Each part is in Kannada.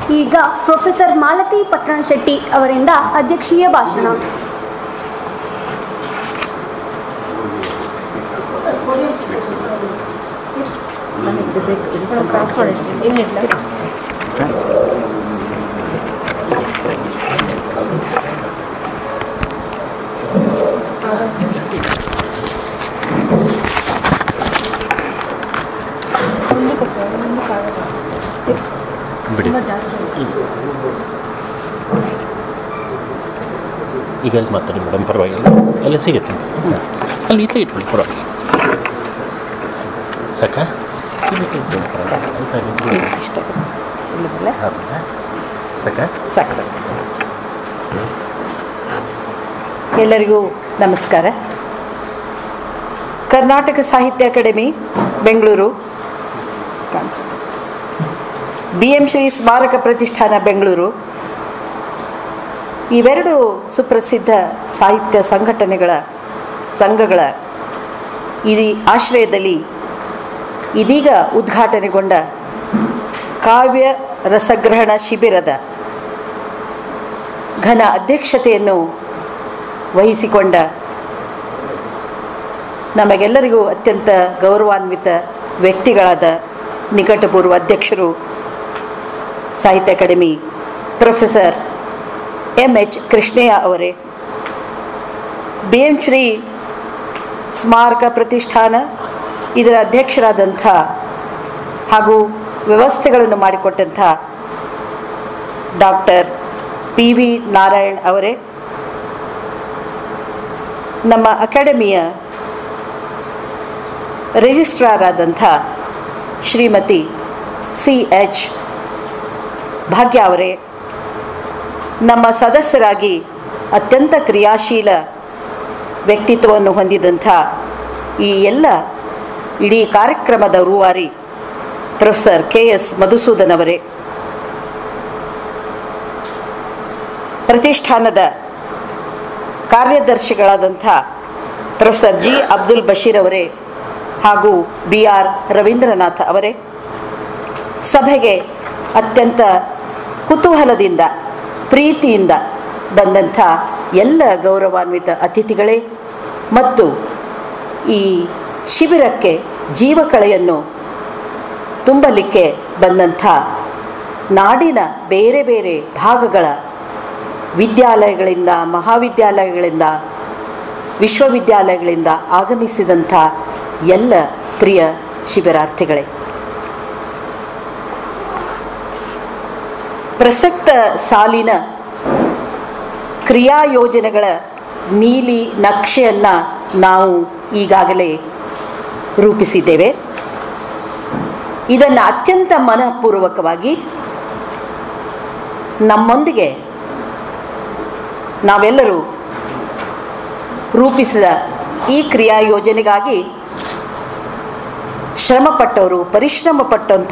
ಈಗ ಪ್ರೊಫೆಸರ್ ಮಾಲತಿ ಪಟ್ಟಣಶೆಟ್ಟಿ ಅವರಿಂದ ಅಧ್ಯಕ್ಷೀಯ ಭಾಷಣ ಬಿಡಿ ಈಗ ಅಲ್ಲಿ ಮಾತಾಡಿ ಮೇಡಮ್ ಪರವಾಗಿಲ್ಲ ಎಲ್ಲ ಸಿಗುತ್ತೆ ಅಲ್ಲಿ ಇತ್ಲೇ ಇಟ್ಕೊಳ್ಳಿ ಪರವಾಗಿಲ್ಲ ಸಾಕಾ ಇಲ್ಲಿ ಇತ್ಲೇ ಇಟ್ಕೊಳ್ಳಿ ಪರವಾಗಿಲ್ಲ ಅಲ್ಲಿ ಸಾಕು. ಹೌದಾ? ಸಾಕಾ ಸಾಕು ಸಾಕು ಎಲ್ಲರಿಗೂ ನಮಸ್ಕಾರ ಕರ್ನಾಟಕ ಸಾಹಿತ್ಯ ಅಕಾಡೆಮಿ ಬೆಂಗಳೂರು ಬಿ ಎಂ ಶ್ರೀ ಸ್ಮಾರಕ ಪ್ರತಿಷ್ಠಾನ ಬೆಂಗಳೂರು ಇವೆರಡು ಸುಪ್ರಸಿದ್ಧ ಸಾಹಿತ್ಯ ಸಂಘಟನೆಗಳ ಸಂಘಗಳ ಈ ಆಶ್ರಯದಲ್ಲಿ ಇದೀಗ ಉದ್ಘಾಟನೆಗೊಂಡ ಕಾವ್ಯ ರಸಗ್ರಹಣ ಶಿಬಿರದ ಘನ ಅಧ್ಯಕ್ಷತೆಯನ್ನು ವಹಿಸಿಕೊಂಡ ನಮಗೆಲ್ಲರಿಗೂ ಅತ್ಯಂತ ಗೌರವಾನ್ವಿತ ವ್ಯಕ್ತಿಗಳಾದ ನಿಕಟಪೂರ್ವ ಅಧ್ಯಕ್ಷರು Sahitya Akademi professor M H Krishnaiah ಅವರೇ ಬಿ ಎಂ ಶ್ರೀ ಸ್ಮಾರಕ ಪ್ರತಿಷ್ಠಾನ ಇದರ ಅಧ್ಯಕ್ಷರಾದಂಥ ಹಾಗೂ ವ್ಯವಸ್ಥೆಗಳನ್ನು ಮಾಡಿಕೊಟ್ಟಂಥ ಡಾಕ್ಟರ್ ಪಿ ವಿ ನಾರಾಯಣ್ ಅವರೇ ನಮ್ಮ ಅಕಾಡೆಮಿಯ ರಿಜಿಸ್ಟ್ರಾರ್ ಆದಂಥ ಶ್ರೀಮತಿ ಸಿ ಎಚ್ ಭಾಗ್ಯ ಅವರೇ ನಮ್ಮ ಸದಸ್ಯರಾಗಿ ಅತ್ಯಂತ ಕ್ರಿಯಾಶೀಲ ವ್ಯಕ್ತಿತ್ವವನ್ನು ಹೊಂದಿದಂಥ ಈ ಎಲ್ಲ ಇಡೀ ಕಾರ್ಯಕ್ರಮದ ರೂವಾರಿ ಪ್ರೊಫೆಸರ್ ಕೆ ಎಸ್ ಮಧುಸೂದನ್ ಅವರೇ ಪ್ರತಿಷ್ಠಾನದ ಕಾರ್ಯದರ್ಶಿಗಳಾದಂಥ ಪ್ರೊಫೆಸರ್ ಜಿ ಅಬ್ದುಲ್ ಬಶೀರ್ ಅವರೇ ಹಾಗೂ ಬಿ ಆರ್ ರವೀಂದ್ರನಾಥ್ ಅವರೇ ಸಭೆಗೆ ಅತ್ಯಂತ ಕುತೂಹಲದಿಂದ ಪ್ರೀತಿಯಿಂದ ಬಂದಂಥ ಎಲ್ಲ ಗೌರವಾನ್ವಿತ ಅತಿಥಿಗಳೇ ಮತ್ತು ಈ ಶಿಬಿರಕ್ಕೆ ಜೀವಕಳೆಯನ್ನು ತುಂಬಲಿಕ್ಕೆ ಬಂದಂಥ ನಾಡಿನ ಬೇರೆ ಬೇರೆ ಭಾಗಗಳ ವಿದ್ಯಾಲಯಗಳಿಂದ ಮಹಾವಿದ್ಯಾಲಯಗಳಿಂದ ವಿಶ್ವವಿದ್ಯಾಲಯಗಳಿಂದ ಆಗಮಿಸಿದಂಥ ಎಲ್ಲ ಪ್ರಿಯ ಶಿಬಿರಾರ್ಥಿಗಳೇ ಪ್ರಸಕ್ತ ಸಾಲಿನ ಕ್ರಿಯಾ ಯೋಜನೆಗಳ ನೀಲಿ ನಕ್ಷೆಯನ್ನು ನಾವು ಈಗಾಗಲೇ ರೂಪಿಸಿದ್ದೇವೆ ಇದನ್ನು ಅತ್ಯಂತ ಮನಪೂರ್ವಕವಾಗಿ ನಮ್ಮೊಂದಿಗೆ ನಾವೆಲ್ಲರೂ ರೂಪಿಸಿದ ಈ ಕ್ರಿಯಾ ಯೋಜನೆಗಾಗಿ ಶ್ರಮಪಟ್ಟವರು ಪರಿಶ್ರಮ ಪಟ್ಟಂಥ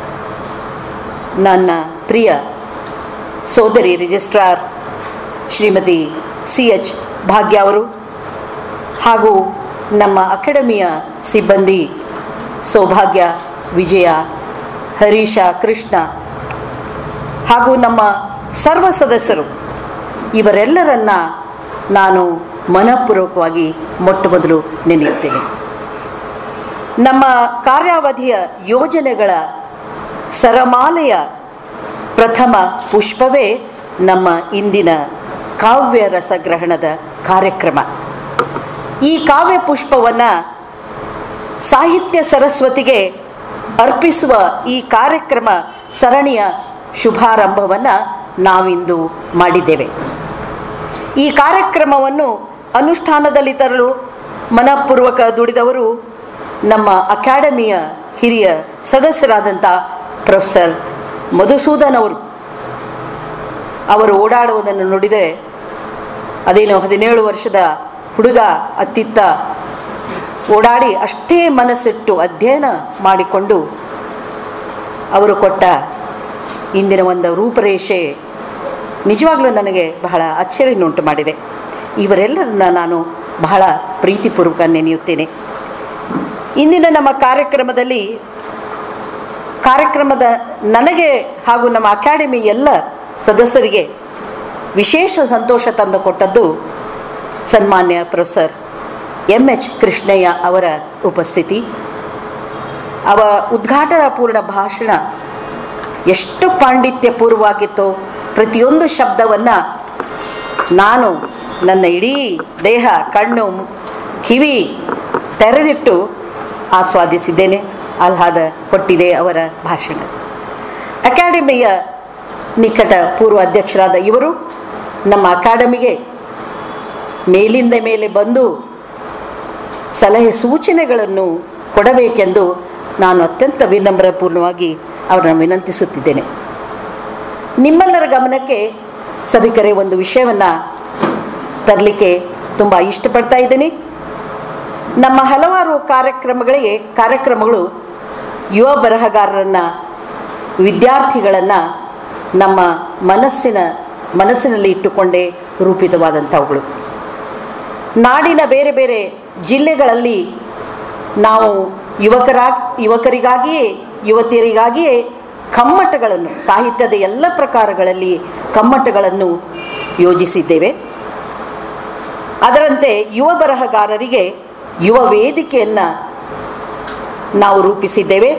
ನನ್ನ ಪ್ರಿಯ ಸೋದರಿ ರಿಜಿಸ್ಟ್ರಾರ್ ಶ್ರೀಮತಿ ಸಿ ಎಚ್ ಭಾಗ್ಯ ಅವರು ಹಾಗೂ ನಮ್ಮ ಅಕಾಡೆಮಿಯ ಸಿಬ್ಬಂದಿ ಸೌಭಾಗ್ಯ ವಿಜಯ ಹರೀಶ ಕೃಷ್ಣ ಹಾಗೂ ನಮ್ಮ ಸರ್ವ ಸದಸ್ಯರು ಇವರೆಲ್ಲರನ್ನ ನಾನು ಮನಪೂರ್ವಕವಾಗಿ ಮೊಟ್ಟ ಮೊದಲು ನೆನೆಯುತ್ತೇನೆ ನಮ್ಮ ಕಾರ್ಯಾವಧಿಯ ಯೋಜನೆಗಳ ಸರಮಾಲೆಯ ಪ್ರಥಮ ಪುಷ್ಪವೇ ನಮ್ಮ ಇಂದಿನ ಕಾವ್ಯ ರಸಗ್ರಹಣದ ಕಾರ್ಯಕ್ರಮ ಈ ಕಾವ್ಯ ಪುಷ್ಪವನ್ನು ಸಾಹಿತ್ಯ ಸರಸ್ವತಿಗೆ ಅರ್ಪಿಸುವ ಈ ಕಾರ್ಯಕ್ರಮ ಸರಣಿಯ ಶುಭಾರಂಭವನ್ನು ನಾವಿಂದು ಮಾಡಿದ್ದೇವೆ ಈ ಕಾರ್ಯಕ್ರಮವನ್ನು ಅನುಷ್ಠಾನದಲ್ಲಿ ತರಲು ಮನಪೂರ್ವಕ ದುಡಿದವರು ನಮ್ಮ ಅಕಾಡೆಮಿಯ ಹಿರಿಯ ಸದಸ್ಯರಾದಂಥ ಪ್ರೊಫೆಸರ್ ಮಧುಸೂದನ್ ಅವರು ಅವರು ಓಡಾಡುವುದನ್ನು ನೋಡಿದರೆ ಅದೇನು ಹದಿನೇಳು ವರ್ಷದ ಹುಡುಗ ಅತ್ತಿತ್ತ ಓಡಾಡಿ ಅಷ್ಟೇ ಮನಸ್ಸಿಟ್ಟು ಅಧ್ಯಯನ ಮಾಡಿಕೊಂಡು ಅವರು ಕೊಟ್ಟ ಇಂದಿನ ಒಂದು ರೂಪರೇಷೆ ನಿಜವಾಗ್ಲೂ ನನಗೆ ಬಹಳ ಅಚ್ಚರಿಯನ್ನುಂಟು ಮಾಡಿದೆ ಇವರೆಲ್ಲರನ್ನ ನಾನು ಬಹಳ ಪ್ರೀತಿಪೂರ್ವಕ ನೆನೆಯುತ್ತೇನೆ ಇಂದಿನ ನಮ್ಮ ಕಾರ್ಯಕ್ರಮದಲ್ಲಿ ಕಾರ್ಯಕ್ರಮದ ನನಗೆ ಹಾಗೂ ನಮ್ಮ ಅಕಾಡೆಮಿ ಎಲ್ಲ ಸದಸ್ಯರಿಗೆ ವಿಶೇಷ ಸಂತೋಷ ತಂದು ಕೊಟ್ಟದ್ದು ಸನ್ಮಾನ್ಯ ಪ್ರೊಫೆಸರ್ ಎಂ ಎಚ್ ಕೃಷ್ಣಯ್ಯ ಅವರ ಉಪಸ್ಥಿತಿ ಅವ ಉದ್ಘಾಟನಾ ಪೂರ್ಣ ಭಾಷಣ ಎಷ್ಟು ಪಾಂಡಿತ್ಯಪೂರ್ವವಾಗಿತ್ತೋ ಪ್ರತಿಯೊಂದು ಶಬ್ದವನ್ನು ನಾನು ನನ್ನ ಇಡೀ ದೇಹ ಕಣ್ಣು ಕಿವಿ ತೆರೆದಿಟ್ಟು ಆಸ್ವಾದಿಸಿದ್ದೇನೆ ಆಹ್ಲಾದ ಕೊಟ್ಟಿದೆ ಅವರ ಭಾಷಣ ಅಕಾಡೆಮಿಯ ನಿಕಟ ಪೂರ್ವ ಅಧ್ಯಕ್ಷರಾದ ಇವರು ನಮ್ಮ ಅಕಾಡೆಮಿಗೆ ಮೇಲಿಂದ ಮೇಲೆ ಬಂದು ಸಲಹೆ ಸೂಚನೆಗಳನ್ನು ಕೊಡಬೇಕೆಂದು ನಾನು ಅತ್ಯಂತ ವಿನಮ್ರಪೂರ್ಣವಾಗಿ ಅವರನ್ನು ವಿನಂತಿಸುತ್ತಿದ್ದೇನೆ ನಿಮ್ಮೆಲ್ಲರ ಗಮನಕ್ಕೆ ಸಭಿಕರೇ ಒಂದು ವಿಷಯವನ್ನು ತರಲಿಕ್ಕೆ ತುಂಬ ಇಷ್ಟಪಡ್ತಾ ಇದ್ದೀನಿ ನಮ್ಮ ಹಲವಾರು ಕಾರ್ಯಕ್ರಮಗಳಿಗೆ ಕಾರ್ಯಕ್ರಮಗಳು ಯುವ ಬರಹಗಾರರನ್ನು ವಿದ್ಯಾರ್ಥಿಗಳನ್ನು ನಮ್ಮ ಮನಸ್ಸಿನ ಮನಸ್ಸಿನಲ್ಲಿ ಇಟ್ಟುಕೊಂಡೇ ರೂಪಿತವಾದಂಥವುಗಳು ನಾಡಿನ ಬೇರೆ ಬೇರೆ ಜಿಲ್ಲೆಗಳಲ್ಲಿ ನಾವು ಯುವಕರಾಗಿ ಯುವಕರಿಗಾಗಿಯೇ ಯುವತಿಯರಿಗಾಗಿಯೇ ಕಮ್ಮಟಗಳನ್ನು ಸಾಹಿತ್ಯದ ಎಲ್ಲ ಪ್ರಕಾರಗಳಲ್ಲಿ ಕಮ್ಮಟಗಳನ್ನು ಯೋಜಿಸಿದ್ದೇವೆ ಅದರಂತೆ ಯುವ ಬರಹಗಾರರಿಗೆ ಯುವ ವೇದಿಕೆಯನ್ನು ನಾವು ರೂಪಿಸಿದ್ದೇವೆ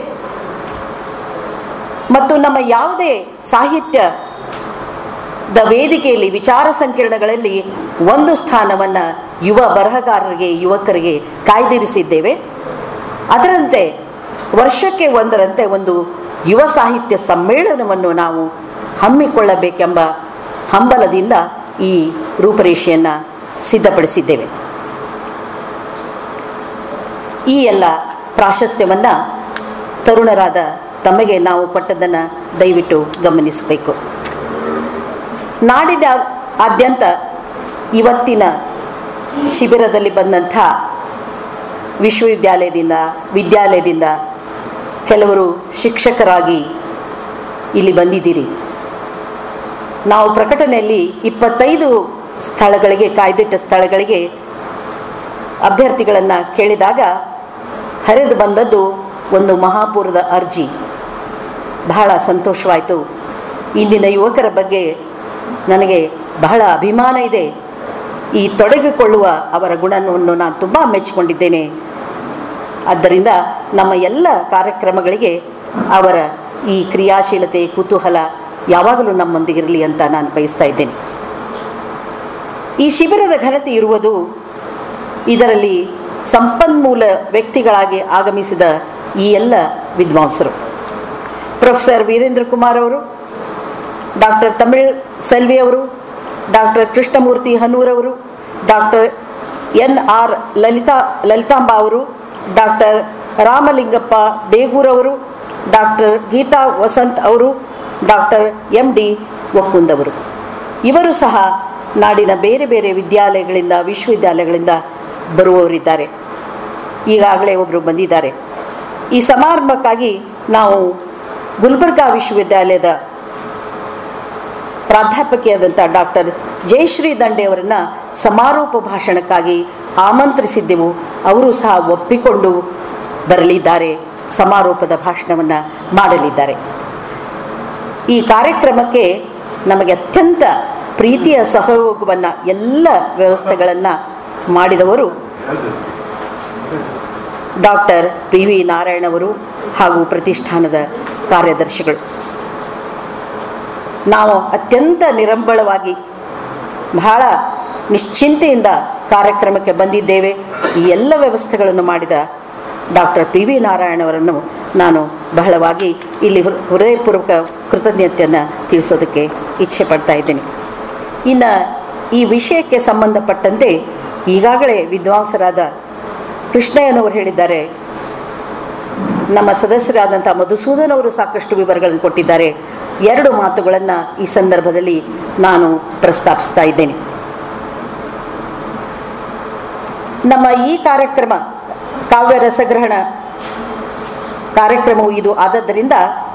ಮತ್ತು ನಮ್ಮ ಯಾವುದೇ ಸಾಹಿತ್ಯದ ವೇದಿಕೆಯಲ್ಲಿ ವಿಚಾರ ಸಂಕಿರಣಗಳಲ್ಲಿ ಒಂದು ಸ್ಥಾನವನ್ನು ಯುವ ಬರಹಗಾರರಿಗೆ ಯುವಕರಿಗೆ ಕಾಯ್ದಿರಿಸಿದ್ದೇವೆ ಅದರಂತೆ ವರ್ಷಕ್ಕೆ ಒಂದರಂತೆ ಒಂದು ಯುವ ಸಾಹಿತ್ಯ ಸಮ್ಮೇಳನವನ್ನು ನಾವು ಹಮ್ಮಿಕೊಳ್ಳಬೇಕೆಂಬ ಹಂಬಲದಿಂದ ಈ ರೂಪರೇಷೆಯನ್ನು ಸಿದ್ಧಪಡಿಸಿದ್ದೇವೆ ಈ ಎಲ್ಲ ಪ್ರಾಶಸ್ತ್ಯವನ್ನು ತರುಣರಾದ ತಮಗೆ ನಾವು ಕೊಟ್ಟದ್ದನ್ನು ದಯವಿಟ್ಟು ಗಮನಿಸಬೇಕು ನಾಡಿನ ಆದ್ಯಂತ ಇವತ್ತಿನ ಶಿಬಿರದಲ್ಲಿ ಬಂದಂಥ ವಿಶ್ವವಿದ್ಯಾಲಯದಿಂದ ವಿದ್ಯಾಲಯದಿಂದ ಕೆಲವರು ಶಿಕ್ಷಕರಾಗಿ ಇಲ್ಲಿ ಬಂದಿದ್ದೀರಿ ನಾವು ಪ್ರಕಟಣೆಯಲ್ಲಿ ಇಪ್ಪತ್ತೈದು ಸ್ಥಳಗಳಿಗೆ ಕಾಯ್ದಿಟ್ಟ ಸ್ಥಳಗಳಿಗೆ ಅಭ್ಯರ್ಥಿಗಳನ್ನು ಕೇಳಿದಾಗ ಹರಿದು ಬಂದದ್ದು ಒಂದು ಮಹಾಪೂರದ ಅರ್ಜಿ ಬಹಳ ಸಂತೋಷವಾಯಿತು ಇಂದಿನ ಯುವಕರ ಬಗ್ಗೆ ನನಗೆ ಬಹಳ ಅಭಿಮಾನ ಇದೆ ಈ ತೊಡಗಿಕೊಳ್ಳುವ ಅವರ ಗುಣವನ್ನು ನಾನು ತುಂಬ ಮೆಚ್ಚಿಕೊಂಡಿದ್ದೇನೆ ಆದ್ದರಿಂದ ನಮ್ಮ ಎಲ್ಲ ಕಾರ್ಯಕ್ರಮಗಳಿಗೆ ಅವರ ಈ ಕ್ರಿಯಾಶೀಲತೆ ಕುತೂಹಲ ಯಾವಾಗಲೂ ನಮ್ಮೊಂದಿಗಿರಲಿ ಅಂತ ನಾನು ಬಯಸ್ತಾ ಇದ್ದೇನೆ ಈ ಶಿಬಿರದ ಘನತೆ ಇರುವುದು ಇದರಲ್ಲಿ ಸಂಪನ್ಮೂಲ ವ್ಯಕ್ತಿಗಳಾಗಿ ಆಗಮಿಸಿದ ಈ ಎಲ್ಲ ವಿದ್ವಾಂಸರು ಪ್ರೊಫೆಸರ್ ವೀರೇಂದ್ರ ಕುಮಾರ್ ಅವರು ಡಾಕ್ಟರ್ ತಮಿಳ್ ಸೆಲ್ವಿ ಅವರು ಡಾಕ್ಟರ್ ಕೃಷ್ಣಮೂರ್ತಿ ಹನೂರವರು doctor N R Lalitha Lalithamba ಅವರು ಡಾಕ್ಟರ್ ರಾಮಲಿಂಗಪ್ಪ ಬೇಗೂರವರು ಡಾಕ್ಟರ್ ಗೀತಾ ವಸಂತ್ ಅವರು ಡಾಕ್ಟರ್ ಎಂ ಡಿ ಒಕ್ಕುಂದ್ ಅವರು ಇವರು ಸಹ ನಾಡಿನ ಬೇರೆ ಬೇರೆ ವಿದ್ಯಾಲಯಗಳಿಂದ ವಿಶ್ವವಿದ್ಯಾಲಯಗಳಿಂದ ಬರುವವರಿದ್ದಾರೆ ಈಗಾಗಲೇ ಒಬ್ಬರು ಬಂದಿದ್ದಾರೆ ಈ ಸಮಾರಂಭಕ್ಕಾಗಿ ನಾವು ಗುಲ್ಬರ್ಗಾ ವಿಶ್ವವಿದ್ಯಾಲಯದ ಪ್ರಾಧ್ಯಾಪಕಿಯಾದಂಥ ಡಾಕ್ಟರ್ ಜಯಶ್ರೀ ದಂಡೆ ಅವರನ್ನ ಸಮಾರೋಪ ಭಾಷಣಕ್ಕಾಗಿ ಆಮಂತ್ರಿಸಿದ್ದೆವು ಅವರು ಸಹ ಒಪ್ಪಿಕೊಂಡು ಬರಲಿದ್ದಾರೆ ಸಮಾರೋಪದ ಭಾಷಣವನ್ನು ಮಾಡಲಿದ್ದಾರೆ ಈ ಕಾರ್ಯಕ್ರಮಕ್ಕೆ ನಮಗೆ ಅತ್ಯಂತ ಪ್ರೀತಿಯ ಸಹಯೋಗವನ್ನು ಎಲ್ಲ ವ್ಯವಸ್ಥೆಗಳನ್ನು ಮಾಡಿದವರು ಡಾಕ್ಟರ್ ಪಿ ವಿ ನಾರಾಯಣ್ ಅವರು ಹಾಗೂ ಪ್ರತಿಷ್ಠಾನದ ಕಾರ್ಯದರ್ಶಿಗಳು ನಾವು ಅತ್ಯಂತ ನಿರಂಬಳವಾಗಿ ಬಹಳ ನಿಶ್ಚಿಂತೆಯಿಂದ ಕಾರ್ಯಕ್ರಮಕ್ಕೆ ಬಂದಿದ್ದೇವೆ ಈ ಎಲ್ಲ ವ್ಯವಸ್ಥೆಗಳನ್ನು ಮಾಡಿದ ಡಾಕ್ಟರ್ ಪಿ ವಿ ನಾರಾಯಣ್ ಅವರನ್ನು ನಾನು ಬಹಳವಾಗಿ ಇಲ್ಲಿ ಹೃ- ಹೃದಯಪೂರ್ವಕ ಕೃತಜ್ಞತೆಯನ್ನು ತಿಳಿಸೋದಕ್ಕೆ ಇಚ್ಛೆ ಪಡ್ತಾ ಇದ್ದೀನಿ ಇನ್ನು ಈ ವಿಷಯಕ್ಕೆ ಸಂಬಂಧಪಟ್ಟಂತೆ ಈಗಾಗಲೇ ವಿದ್ವಾಂಸರಾದ ಕೃಷ್ಣಯ್ಯನವರು ಹೇಳಿದ್ದಾರೆ ನಮ್ಮ ಸದಸ್ಯರಾದಂಥ ಮಧುಸೂದನ್ ಅವರು ಸಾಕಷ್ಟು ವಿವರಗಳನ್ನು ಕೊಟ್ಟಿದ್ದಾರೆ ಎರಡು ಮಾತುಗಳನ್ನು ಈ ಸಂದರ್ಭದಲ್ಲಿ ನಾನು ಪ್ರಸ್ತಾಪಿಸ್ತಾ ಇದ್ದೇನೆ ನಮ್ಮ ಈ ಕಾರ್ಯಕ್ರಮ ಕಾವ್ಯ ರಸಗ್ರಹಣ ಕಾರ್ಯಕ್ರಮವು ಇದು ಆದದ್ದರಿಂದ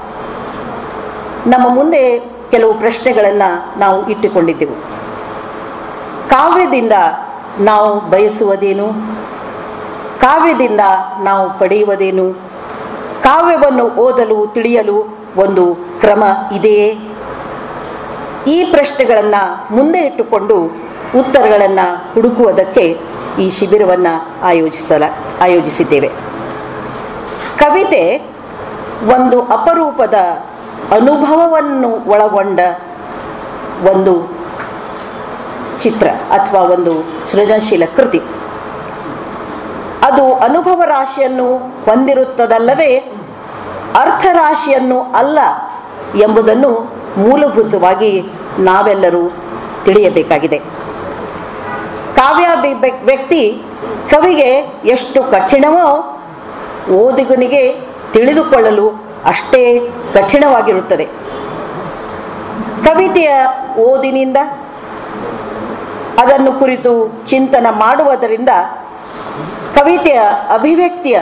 ನಮ್ಮ ಮುಂದೆ ಕೆಲವು ಪ್ರಶ್ನೆಗಳನ್ನು ನಾವು ಇಟ್ಟುಕೊಂಡಿದ್ದೆವು ಕಾವ್ಯದಿಂದ ನಾವು ಬಯಸುವುದೇನು ಕಾವ್ಯದಿಂದ ನಾವು ಪಡೆಯುವುದೇನು ಕಾವ್ಯವನ್ನು ಓದಲು ತಿಳಿಯಲು ಒಂದು ಕ್ರಮ ಇದೆಯೇ ಈ ಪ್ರಶ್ನೆಗಳನ್ನು ಮುಂದೆ ಇಟ್ಟುಕೊಂಡು ಉತ್ತರಗಳನ್ನು ಹುಡುಕುವುದಕ್ಕೆ ಈ ಶಿಬಿರವನ್ನು ಆಯೋಜಿಸಲ ಆಯೋಜಿಸಿದ್ದೇವೆ ಕವಿತೆ ಒಂದು ಅಪರೂಪದ ಅನುಭವವನ್ನು ಒಳಗೊಂಡ ಒಂದು ಚಿತ್ರ ಅಥವಾ ಒಂದು ಸೃಜನಶೀಲ ಕೃತಿ ಅದು ಅನುಭವ ರಾಶಿಯನ್ನು ಹೊಂದಿರುತ್ತದಲ್ಲದೆ ಅರ್ಥರಾಶಿಯನ್ನು ಅಲ್ಲ ಎಂಬುದನ್ನು ಮೂಲಭೂತವಾಗಿ ನಾವೆಲ್ಲರೂ ತಿಳಿಯಬೇಕಾಗಿದೆ ಕಾವ್ಯ ಬೆ- ಬೆ- ವ್ಯಕ್ತಿ ಕವಿಗೆ ಎಷ್ಟು ಕಠಿಣವೋ ಓದುಗನಿಗೆ ತಿಳಿದುಕೊಳ್ಳಲು ಅಷ್ಟೇ ಕಠಿಣವಾಗಿರುತ್ತದೆ ಕವಿತೆಯ ಓದಿನಿಂದ ಅದನ್ನು ಕುರಿತು ಚಿಂತನ ಮಾಡುವುದರಿಂದ ಕವಿತೆಯ ಅಭಿವ್ಯಕ್ತಿಯ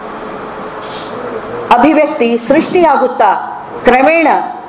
ಅಭಿವ್ಯಕ್ತಿ ಸೃಷ್ಟಿಯಾಗುತ್ತಾ ಕ್ರಮೇಣ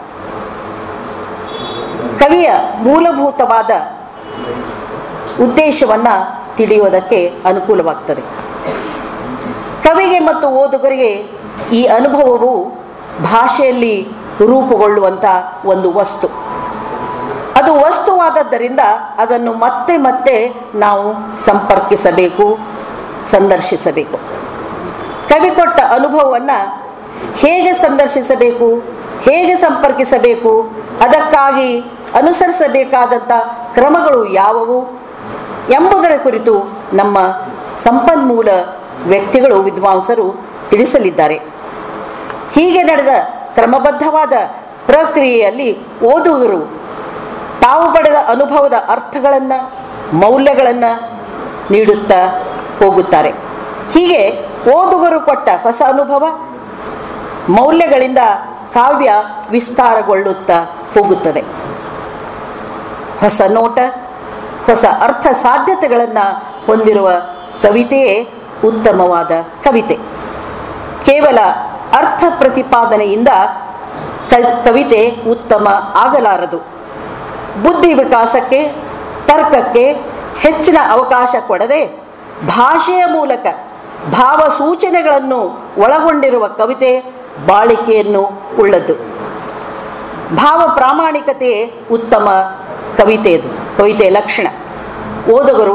ಕವಿಯ ಮೂಲಭೂತವಾದ ಉದ್ದೇಶವನ್ನ ತಿಳಿಯುವುದಕ್ಕೆ ಅನುಕೂಲವಾಗ್ತದೆ ಕವಿಗೆ ಮತ್ತು ಓದುಗರಿಗೆ ಈ ಅನುಭವವು ಭಾಷೆಯಲ್ಲಿ ರೂಪುಗೊಳ್ಳುವಂಥ ಒಂದು ವಸ್ತು ಅದು ವಸ್ತುವಾದದ್ದರಿಂದ ಅದನ್ನು ಮತ್ತೆ ಮತ್ತೆ ನಾವು ಸಂಪರ್ಕಿಸಬೇಕು ಸಂದರ್ಶಿಸಬೇಕು ಕವಿ ಕೊಟ್ಟ ಅನುಭವವನ್ನು ಹೇಗೆ ಸಂದರ್ಶಿಸಬೇಕು ಹೇಗೆ ಸಂಪರ್ಕಿಸಬೇಕು ಅದಕ್ಕಾಗಿ ಅನುಸರಿಸಬೇಕಾದಂಥ ಕ್ರಮಗಳು ಯಾವುವು ಎಂಬುದರ ಕುರಿತು ನಮ್ಮ ಸಂಪನ್ಮೂಲ ವ್ಯಕ್ತಿಗಳು ವಿದ್ವಾಂಸರು ತಿಳಿಸಲಿದ್ದಾರೆ ಹೀಗೆ ನಡೆದ ಕ್ರಮಬದ್ಧವಾದ ಪ್ರಕ್ರಿಯೆಯಲ್ಲಿ ಓದುಗರು ತಾವು ಪಡೆದ ಅನುಭವದ ಅರ್ಥಗಳನ್ನು ಮೌಲ್ಯಗಳನ್ನು ನೀಡುತ್ತಾ ಹೋಗುತ್ತಾರೆ ಹೀಗೆ ಓದುಗರು ಕೊಟ್ಟ ಹೊಸ ಅನುಭವ ಮೌಲ್ಯಗಳಿಂದ ಕಾವ್ಯ ವಿಸ್ತಾರಗೊಳ್ಳುತ್ತಾ ಹೋಗುತ್ತದೆ ಹೊಸ ನೋಟ ಹೊಸ ಅರ್ಥ ಸಾಧ್ಯತೆಗಳನ್ನು ಹೊಂದಿರುವ ಕವಿತೆಯೇ ಉತ್ತಮವಾದ ಕವಿತೆ ಕೇವಲ ಅರ್ಥ ಪ್ರತಿಪಾದನೆಯಿಂದ ಕ- ಕವಿತೆ ಉತ್ತಮ ಆಗಲಾರದು ಬುದ್ಧಿ ವಿಕಾಸಕ್ಕೆ ತರ್ಕಕ್ಕೆ ಹೆಚ್ಚಿನ ಅವಕಾಶ ಕೊಡದೆ ಭಾಷೆಯ ಮೂಲಕ ಭಾವ ಸೂಚನೆಗಳನ್ನು ಒಳಗೊಂಡಿರುವ ಕವಿತೆ ಬಾಳಿಕೆಯನ್ನು ಉಳ್ಳದ್ದು ಭಾವ ಪ್ರಾಮಾಣಿಕತೆ ಉತ್ತಮ ಕವಿತೆಯದು ಕವಿತೆಯ ಲಕ್ಷಣ ಓದುಗರು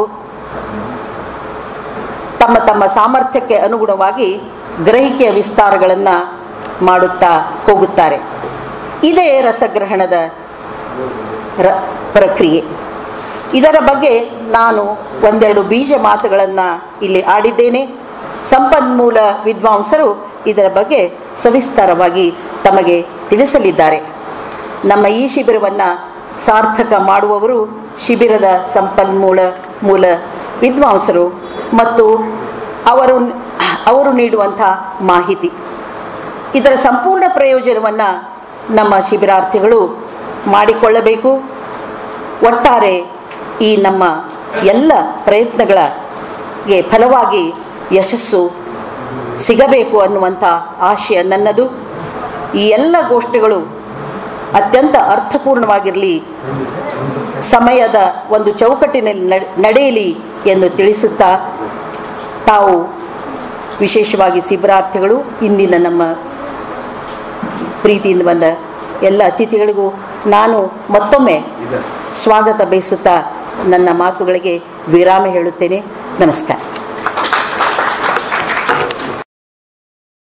ತಮ್ಮ ತಮ್ಮ ಸಾಮರ್ಥ್ಯಕ್ಕೆ ಅನುಗುಣವಾಗಿ ಗ್ರಹಿಕೆಯ ವಿಸ್ತಾರಗಳನ್ನು ಮಾಡುತ್ತಾ ಹೋಗುತ್ತಾರೆ ಇದೇ ರಸಗ್ರಹಣದ ರ ಪ್ರಕ್ರಿಯೆ ಇದರ ಬಗ್ಗೆ ನಾನು ಒಂದೆರಡು ಬೀಜ ಮಾತುಗಳನ್ನು ಇಲ್ಲಿ ಆಡಿದ್ದೇನೆ ಸಂಪನ್ಮೂಲ ವಿದ್ವಾಂಸರು ಇದರ ಬಗ್ಗೆ ಸವಿಸ್ತಾರವಾಗಿ ತಮಗೆ ತಿಳಿಸಲಿದ್ದಾರೆ ನಮ್ಮ ಈ ಶಿಬಿರವನ್ನು ಸಾರ್ಥಕ ಮಾಡುವವರು ಶಿಬಿರದ ಸಂಪನ್ಮೂಲ ಮೂಲ ವಿದ್ವಾಂಸರು ಮತ್ತು ಅವರು ಅವರು ನೀಡುವಂಥ ಮಾಹಿತಿ ಇದರ ಸಂಪೂರ್ಣ ಪ್ರಯೋಜನವನ್ನು ನಮ್ಮ ಶಿಬಿರಾರ್ಥಿಗಳು ಮಾಡಿಕೊಳ್ಳಬೇಕು ಒಟ್ಟಾರೆ ಈ ನಮ್ಮ ಎಲ್ಲ ಪ್ರಯತ್ನಗಳಿಗೆ ಫಲವಾಗಿ ಯಶಸ್ಸು ಸಿಗಬೇಕು ಅನ್ನುವಂಥ ಆಶಯ ನನ್ನದು ಈ ಎಲ್ಲ ಗೋಷ್ಠಿಗಳು ಅತ್ಯಂತ ಅರ್ಥಪೂರ್ಣವಾಗಿರಲಿ ಸಮಯದ ಒಂದು ಚೌಕಟ್ಟಿನಲ್ಲಿ ನಡ್- ನಡೆಯಲಿ ಎಂದು ತಿಳಿಸುತ್ತಾ ತಾವು ವಿಶೇಷವಾಗಿ ಶಿಬಿರಾರ್ಥಿಗಳು ಇಂದಿನ ನಮ್ಮ ಪ್ರೀತಿಯಿಂದ ಬಂದ ಎಲ್ಲ ಅತಿಥಿಗಳಿಗೂ ನಾನು ಮತ್ತೊಮ್ಮೆ ಸ್ವಾಗತ ಬಯಸುತ್ತಾ ನನ್ನ ಮಾತುಗಳಿಗೆ ವಿರಾಮ ಹೇಳುತ್ತೇನೆ ನಮಸ್ಕಾರ